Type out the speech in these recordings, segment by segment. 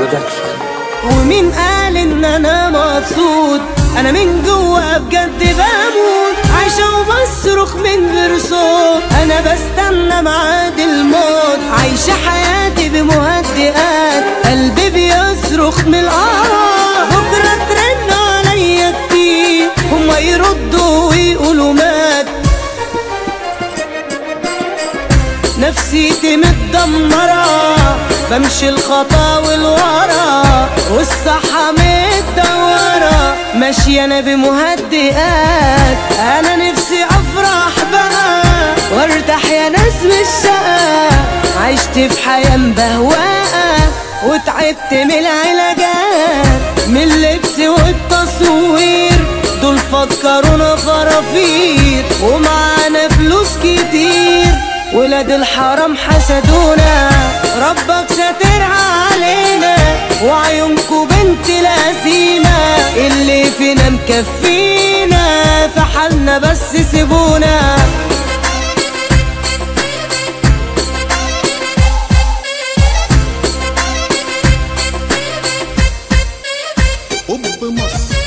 برودكشن ومين قال ان انا مبسوط انا من جوا بجد بموت عايشة وبصرخ من غير صوت انا بستنى ميعاد الموت عايشة حياتي بمهدئات قلبي بيصرخ من القرف بكرة ترن عليا كتير هما يردوا ويقولوا مات نفسيتي متدمرة بمشي الخطاوي لورا والصحة متدورة ماشية أنا بمهدئات أنا نفسي أفرح بقى وارتاح يا ناس من الشقة عشت في حياة مبهوقة وتعبت من العلاجات من اللبس والتصوير دول فكرونا فرافير ومعانا فلوس كتير ولاد الحرام حسدونا ربك ساتر علينا وعيونكو بنت لازينة اللي فينا مكفينا في حالنا بس سيبونا حب مصر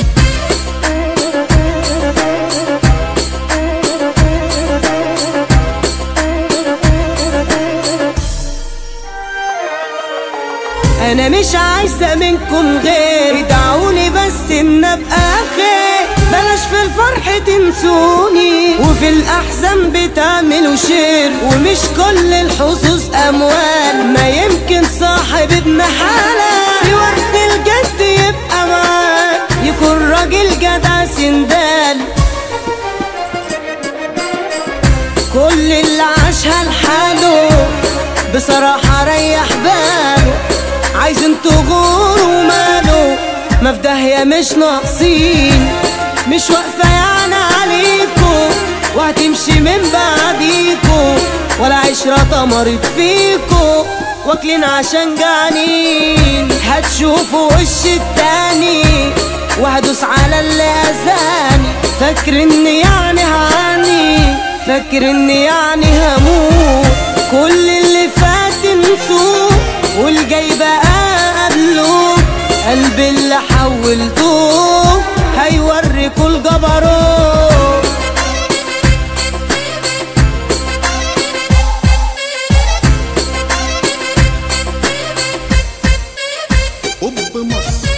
انا مش عايزة منكم غير ادعوني بس ان ابقى خير بلاش في الفرح تنسوني وفي الاحزان بتعملوا شير ومش كل الحظوظ اموال ما يمكن صاحب ابن حلال في وقت الجد يبقى معاك يكون راجل جدع سندال كل اللي عاشها لحاله بصراحة ريح باله عايزين تغوروا ماله ما في داهية مش ناقصين مش واقفة يعني عليكم وهتمشي من بعديكم ولا عشرة طمرت فيكم واكلين عشان جعانين هتشوفوا وش التاني وهدوس على اللي اذاني فاكر اني يعني هعاني فاكر اني يعني هموت كل اللي فات نسوه والجاي بقى قبله قلبي اللي حولتوه هيوريكوا الجبروت حب مصر